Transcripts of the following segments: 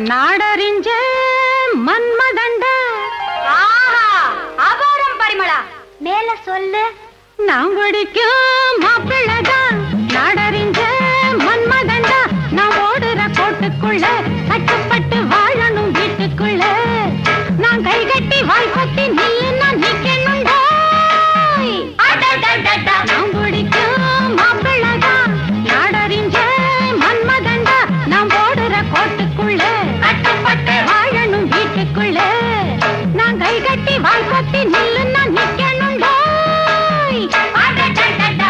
நாடறிஞ்ச மன்மதண்ட ஆஹா அபாரம் பரிமளா மேல சொல்லு நான் பிடிக்கும் மாப்பிள்ளதான் நாடறிஞ்ச மன்மதண்டா நான் ஓடுற கோட்டுக்குள்ள கட்டுப்பட்டு வாழணும் வீட்டுக்குள்ள நான் கை கட்டி வாய் பத்தி நில்லு நான் நிக்கணும்டா அடடடடா. நான் பிடிக்கும் மாப்பிள்ளதான் நாடறிஞ்ச மன்மதண்டா நான் ஓடுற கோட்டுக்குள்ள கட்டுப்பட்டு வாழணும் வீட்டுக்குள்ள நான் கை கட்டி வாய் பத்தி நில்லு நான் நிக்கணும்டா அடடடடா.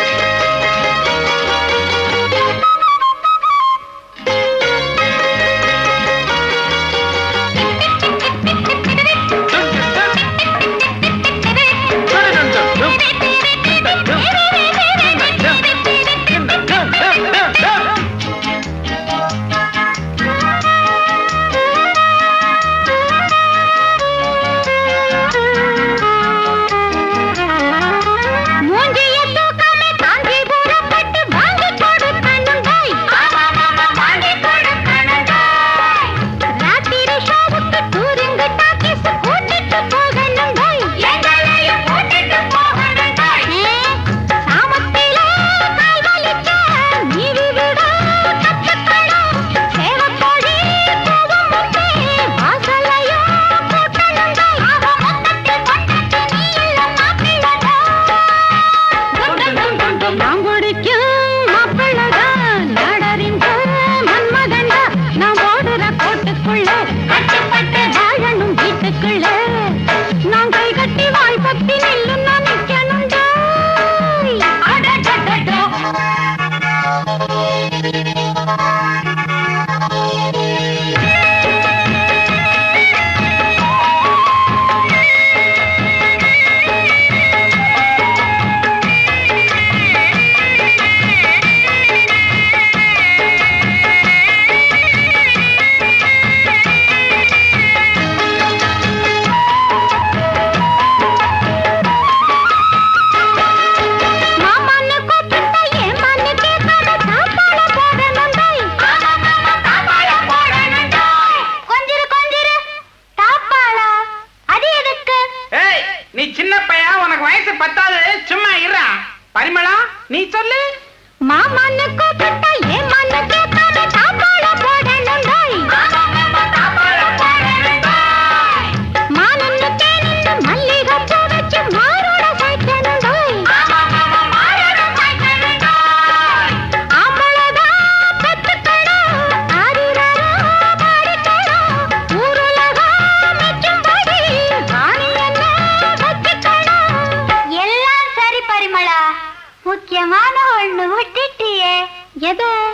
மூஞ்சிய தூக்காம காஞ்சிபுரம் பட்டு வாங்கி கொடுக்கணுண்டாய். வாங்கி கொடுக்கணுண்டாய். ராத்திரி ஷோவுக்கு touring talkies கூட்டிட்டு போகணுண்டாய். எங்களையும் கூட்டிட்டு போகணுண்டாய். ஏ, சாமத்திலே கால் வலிக்க நீவி விட கத்துக்கணும். சேவக்கோழி கூவும் முன்னே வாசலையும் கூட்டணுண்டாய். அவ மொத்தத்தில் கொண்டது நீ இல்ல மாப்பிள்ளடா. நான் குடிக்கும் மாப்பிள்ளதான் நாடறிந்த மன்மதண்டா நான் ஓடுற கோட்டுக்குள்ள கட்டுப்பட்டு வாழணும் வீட்டுக்குள்ள நான் கை கட்டி வாய் பத்தி நில்லு நான் நிக்கணும்டா அடடடடா. மாமான்னு கூப்பிட்டா ஏமான்னு கேட்காத சாப்பாட போடணுண்டாய் தாப்பாள போடணுண்டாய். கொஞ்சிரு கொஞ்சிரு தாப்பாளா அது எதுக்கு ஏய் நீ சின்ன பையன் உனக்கு வயசு பத்தாது சும்மா இருடா பரிமளா நீ சொல்லு மாமான்னு கூப்பிட்டா ஏமான்னு கேட்காத சாப்பாட போடணுண்டாய் தாப்பாள போடணுண்டாய். மானன்னு தேனன்னு மல்லிகைப்பூ வச்சு மாரோட சாய்க்கணுண்டாய். மாறணும் சாய்க்கணுண்டாய். ஆம்பளதான் பெத்துக்கணும், ஆரிரரோ பாடிக்கணும். ஊருலகம் மெச்சும்படி ராணி என்ன வச்சுக்கணும். எல்லாம் சரி பரிமளா முக்கியமான ஒண்ணு விட்டுட்டியே எது